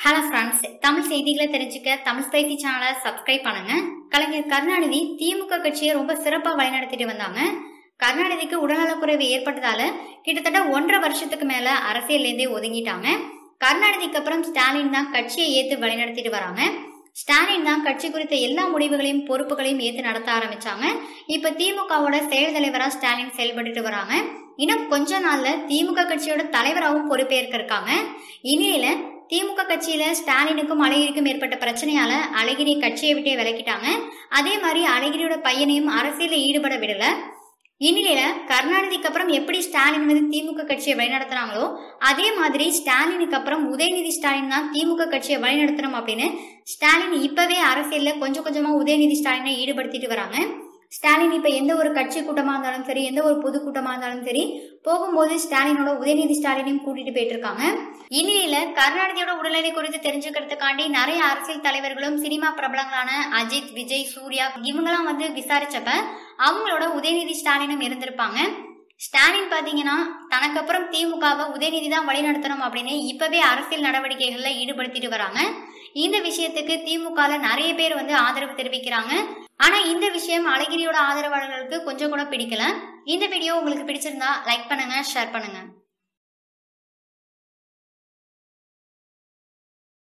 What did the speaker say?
hello friends Tamil செய்திகளை தெரிஞ்சுக்க Tamil spicy சேனலை சப்ஸ்கிரைப் பண்ணுங்க கலைஞர் கருணாநிதி திமுக கட்சியை ரொம்ப சிறப்பாக வழிநடத்திட்டு வந்தாங்க கருணாநிதிக்கு உடல்நலக்குறைவு ஏற்பட்டதால கிட்டத்தட்ட ஒன்றரை வருஷத்துக்கு மேல அரசியல்லேருந்தே ஒதுங்கிட்டாங்க கருணாநிதிக்கு அப்புறம் ஸ்டாலின் தான் கட்சியை ஏத்து வழிநடத்திட்டு வராங்க ஸ்டாலின் தான் கட்சி குறித்த எல்லா முடிவுகளையும் பொறுப்புகளையும் ஏத்து நடத்த ஆரம்பிச்சாங்க இப்ப திமுகவோட செயல் தலைவரா ஸ்டாலின் செயல்பட்டுட்டு வராங்க இன்னும் கொஞ்ச நாள்ல திமுக கட்சியோட தலைவராகவும் பொறுப்பேற்க இருக்காங்க இந்நிலையில திமுக கட்சியில ஸ்டாலினுக்கும் அழகிரிக்கும் ஏற்பட்ட பிரச்சனையால அழகிரி கட்சியை விட்டே விலக்கிட்டாங்க அதே மாதிரி அழகிரியோட பையனையும் அரசியல ஈடுபட விடல இந்நிலையில கருணாநிதிக்கு அப்புறம் எப்படி ஸ்டாலின் வந்து திமுக கட்சியை வழிநடத்துறாங்களோ அதே மாதிரி ஸ்டாலினுக்கு அப்புறம் உதயநிதி ஸ்டாலின் தான் திமுக கட்சியை வழிநடத்தணும் அப்படின்னு ஸ்டாலின் இப்பவே அரசியல்ல கொஞ்சம் கொஞ்சமா உதயநிதி ஸ்டாலினை ஈடுபடுத்திட்டு வராங்க ஸ்டாலின் இப்ப எந்த ஒரு கட்சி கூட்டமா இருந்தாலும் சரி எந்த ஒரு பொது கூட்டமா இருந்தாலும் சரி போகும்போது ஸ்டாலினோட உதயநிதி ஸ்டாலினையும் கூட்டிட்டு போயிட்டு இருக்காங்க இந்நிலையில கருணாநிதியோட உடல்நிலை குறித்து தெரிஞ்சுக்கிறதுக்காண்டி நிறைய அரசியல் தலைவர்களும் சினிமா பிரபலங்களான அஜித் விஜய் சூர்யா இவங்கெல்லாம் வந்து விசாரிச்சப்ப அவங்களோட உதயநிதி ஸ்டாலினும் இருந்திருப்பாங்க ஸ்டாலின் பாத்தீங்கன்னா தனக்கு அப்புறம் திமுகவை உதயநிதி தான் வழிநடத்தணும் அப்படின்னு இப்பவே அரசியல் நடவடிக்கைகள்ல ஈடுபடுத்திட்டு வராங்க இந்த விஷயத்துக்கு திமுகல நிறைய பேர் வந்து ஆதரவு தெரிவிக்கிறாங்க ஆனா இந்த விஷயம் அழகிரியோட ஆதரவாளர்களுக்கு கொஞ்சம் கூட பிடிக்கல இந்த வீடியோ உங்களுக்கு பிடிச்சிருந்தா லைக் பண்ணுங்க ஷேர் பண்ணுங்க